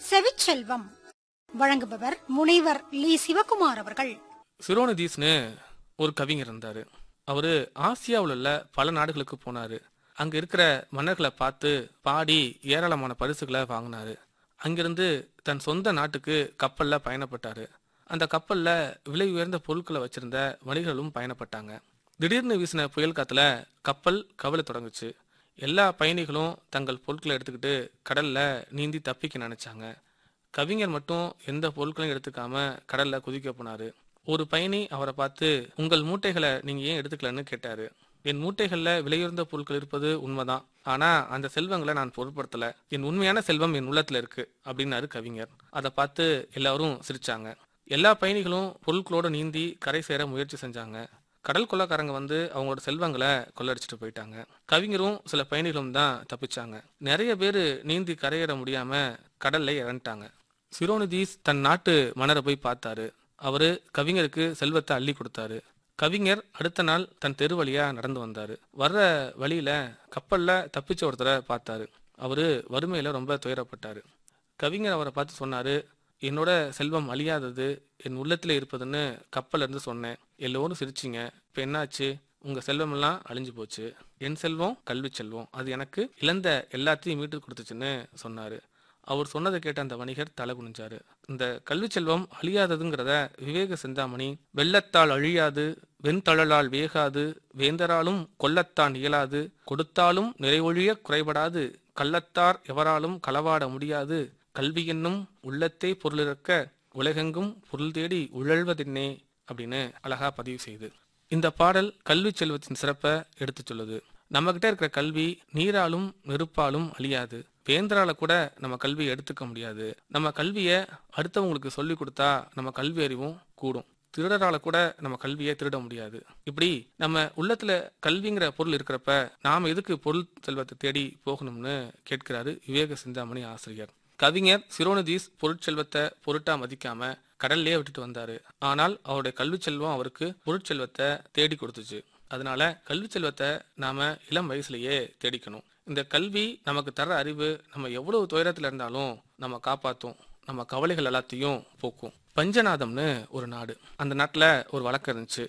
செவிச்செல்வம் வழங்குபவர் முனைவர் லீ சிவகுமார் அவர்கள் சிரோனிதீஸ்னு ஒரு கவிஞர் இருந்தாரு அவரு ஆசியாவில் உள்ள பல நாடுகளுக்கு போனாரு அங்க இருக்கிற மன்னர்களை பார்த்து பாடி ஏராளமான பரிசுகளை வாங்கினாரு அங்கிருந்து தன் சொந்த நாட்டுக்கு கப்பல்ல பயணப்பட்டாரு அந்த கப்பல்ல விலை உயர்ந்த பொருட்களை வச்சிருந்த வணிகர்களும் பயணப்பட்டாங்க திடீர்னு வீசின புயல் காத்துல கப்பல் கவலை தொடங்குச்சு எல்லா பயணிகளும் தங்கள் பொருட்களை எடுத்துக்கிட்டு கடல்ல நீந்தி தப்பிக்க நினைச்சாங்க கவிஞர் மட்டும் எந்த பொருட்களையும் எடுத்துக்காம கடல்ல குதிக்க போனாரு ஒரு பயணி அவரை பார்த்து உங்கள் மூட்டைகளை நீங்க ஏன் எடுத்துக்கலன்னு கேட்டாரு என் மூட்டைகள்ல விலையுயர்ந்த பொருட்கள் இருப்பது உண்மைதான் ஆனா அந்த செல்வங்களை நான் பொருட்படுத்தல என் உண்மையான செல்வம் என் உள்ளத்துல இருக்கு அப்படின்னாரு கவிஞர் அதை பார்த்து எல்லாரும் சிரிச்சாங்க எல்லா பயணிகளும் பொருட்களோட நீந்தி கரை சேர முயற்சி செஞ்சாங்க கடல் கொள்ளக்காரங்க வந்து அவங்களோட செல்வங்களை கொள்ளடிச்சிட்டு போயிட்டாங்க கவிஞரும் சில பயணிகளும் தான் தப்பிச்சாங்க நிறைய பேர் நீந்தி கரையேற முடியாம கடல்ல இறந்துட்டாங்க சிரோனிதீஸ் தன் நாட்டு மன்னரை போய் பார்த்தாரு அவரு கவிஞருக்கு செல்வத்தை அள்ளி கொடுத்தாரு கவிஞர் அடுத்த நாள் தன் தெரு வழியா நடந்து வந்தாரு வர்ற வழியில கப்பல்ல தப்பிச்ச ஒருத்தரை பார்த்தாரு அவரு வறுமையில ரொம்ப துயரப்பட்டாரு கவிஞர் அவரை பார்த்து சொன்னாரு என்னோட செல்வம் அழியாதது என் உள்ளத்துல இருப்பதுன்னு கப்பல்ல இருந்து சொன்னேன் எல்லோரும் சிரிச்சிங்க இப்ப என்னாச்சு உங்க செல்வம் எல்லாம் அழிஞ்சு போச்சு என் செல்வம் கல்வி செல்வம் அது எனக்கு இழந்த எல்லாத்தையும் மீட்டு கொடுத்துச்சுன்னு சொன்னாரு அவர் சொன்னதை கேட்ட அந்த வணிகர் தலை குனிஞ்சாரு இந்த கல்வி செல்வம் அழியாததுங்கிறத விவேக சிந்தாமணி வெள்ளத்தால் அழியாது வெண்தழலால் வேகாது வேந்தராலும் கொல்லத்தான் இயலாது கொடுத்தாலும் நிறைவொழிய குறைபடாது கள்ளத்தார் எவராலும் களவாட முடியாது கல்வி என்னும் உள்ளத்தே பொருளிறக்க உலகெங்கும் பொருள் தேடி உழல்வதென்னே அப்படின்னு அழகா பதிவு செய்யுது இந்த பாடல் கல்வி செல்வத்தின் சிறப்பை எடுத்து சொல்லுது நம்ம கிட்ட இருக்கிற கல்வி நீராலும் நெருப்பாலும் அழியாது வேந்தரால கூட நம்ம கல்வியை எடுத்துக்க முடியாது நம்ம கல்வியை அடுத்தவங்களுக்கு சொல்லி கொடுத்தா நம்ம கல்வி அறிவும் கூடும் திருடரால கூட நம்ம கல்வியை திருட முடியாது இப்படி நம்ம உள்ளத்துல கல்விங்கிற பொருள் இருக்கிறப்ப நாம எதுக்கு பொருள் செல்வத்தை தேடி போகணும்னு கேட்கிறாரு விவேக சிந்தாமணி ஆசிரியர் கவிஞர் சிரோனிதீஸ் பொருட்செல்வத்தை பொருட்டா மதிக்காம கடல்லே விட்டுட்டு வந்தாரு ஆனால் அவருடைய கல்வி செல்வம் அவருக்கு பொருட்செல்வத்தை தேடி கொடுத்துச்சு அதனால கல்வி செல்வத்தை நாம இளம் வயசுலயே தேடிக்கணும் இந்த கல்வி நமக்கு தர அறிவு நம்ம எவ்வளவு துயரத்துல இருந்தாலும் நம்ம காப்பாத்தும் நம்ம கவலைகள் எல்லாத்தையும் போக்கும் பஞ்சநாதம்னு ஒரு நாடு அந்த நாட்டுல ஒரு வழக்கம் இருந்துச்சு